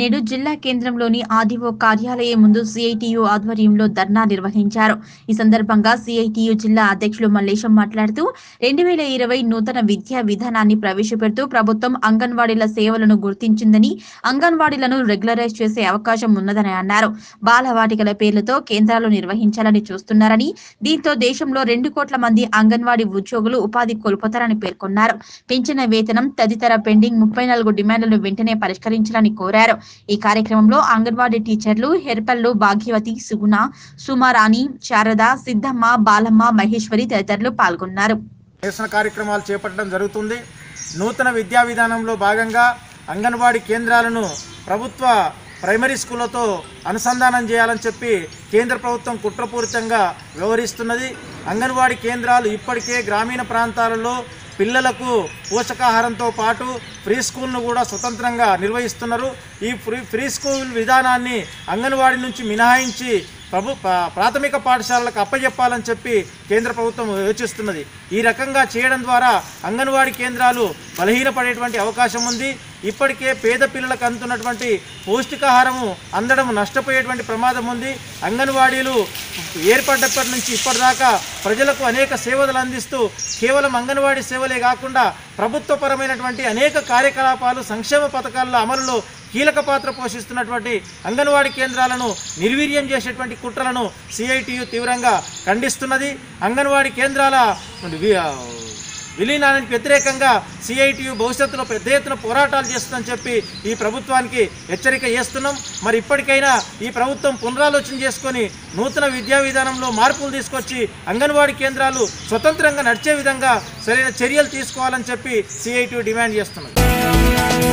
నేడు జిల్లా కేంద్రంలోని ఆర్డీఓ కార్యాలయం ముందు సిఐటియు ఆధ్వర్యంలో ధర్నా నిర్వహించారు ఈ సందర్భంగా సిఐటియు జిల్లా అధ్యక్షులు మల్లేశం మాట్లాడుతూ రెండు వేల ఇరవై నూతన విద్యా విధానాన్ని ప్రవేశపెడుతూ ప్రభుత్వం అంగన్వాడీల సేవలను గుర్తించిందని అంగన్వాడీలను రెగ్యులరైజ్ చేసే అవకాశం ఉన్నదని అన్నారు బాలవాటికల పేర్లతో కేంద్రాలు నిర్వహించాలని చూస్తున్నారని దీంతో దేశంలో రెండు కోట్ల మంది అంగన్వాడీ ఉద్యోగులు ఉపాధి కోల్పోతారని పేర్కొన్నారు పెంచిన వేతనం తదితర పెండింగ్ ముప్పై నాలుగు డిమాండ్లను వెంటనే పరిష్కరించాలని కోరారు ఈ కార్యక్రమంలో అంగన్వాడీ టీచర్లు హెర్పల్లు భాగ్యవతి సుగుణ సుమారాణి శారద సిద్ధమ్మ బాలమ్మ మహేశ్వరి తదితరులు పాల్గొన్నారు నిరసన కార్యక్రమాలు చేపట్టడం జరుగుతుంది నూతన విద్యా విధానంలో భాగంగా అంగన్వాడీ కేంద్రాలను ప్రభుత్వ ప్రైమరీ స్కూళ్ళతో అనుసంధానం చేయాలని చెప్పి కేంద్ర ప్రభుత్వం కుట్రపూరితంగా వ్యవహరిస్తున్నది అంగన్వాడీ కేంద్రాలు ఇప్పటికే గ్రామీణ ప్రాంతాలలో పిల్లలకు పోషకాహారంతో పాటు ఫ్రీ స్కూల్ను కూడా స్వతంత్రంగా నిర్వహిస్తున్నారు ఈ ఫ్రీ ఫ్రీ స్కూల్ విధానాన్ని అంగన్వాడీ నుంచి మినహాయించి ప్రభు ప్రా- ప్రాథమిక పాఠశాలలకు అప్పజెప్పాలని చెప్పి కేంద్ర ప్రభుత్వం యోచిస్తున్నది ఈ రకంగా చేయడం ద్వారా అంగన్వాడీ కేంద్రాలు బలహీనపడేటువంటి అవకాశం ఉంది ఇప్పటికే పేద పిల్లలకు అందుతున్నటువంటి పౌష్టికాహారము అందడం నష్టపోయేటువంటి ప్రమాదం ఉంది అంగన్వాడీలు ఏర్పడ్డప్పటి నుంచి ఇప్పటిదాకా ప్రజలకు అనేక సేవలు అందిస్తూ కేవలం అంగన్వాడీ సేవలే కాకుండా ప్రభుత్వపరమైనటువంటి అనేక కార్యకలాపాలు సంక్షేమ పథకాల అమలులో కీలక పాత్ర పోషిస్తున్నటువంటి అంగన్వాడీ కేంద్రాలను నిర్వీర్యం చేసేటువంటి కుట్రలను సిఐటియు తీవ్రంగా ఖండిస్తున్నది అంగన్వాడీ కేంద్రాల వి- విలీనానికి వ్యతిరేకంగా సిఐటియు భవిష్యత్తులో పెద్ద ఎత్తున పోరాటాలు చేస్తుందని చెప్పి ఈ ప్రభుత్వానికి హెచ్చరిక చేస్తున్నాం మరి ఇప్పటికైనా ఈ ప్రభుత్వం పునరాలోచన చేసుకొని నూతన విద్యా విధానంలో మార్పులు తీసుకొచ్చి అంగన్వాడీ కేంద్రాలు స్వతంత్రంగా నడిచే విధంగా సరైన చర్యలు తీసుకోవాలని చెప్పి సిఐటియు డిమాండ్ చేస్తున్నది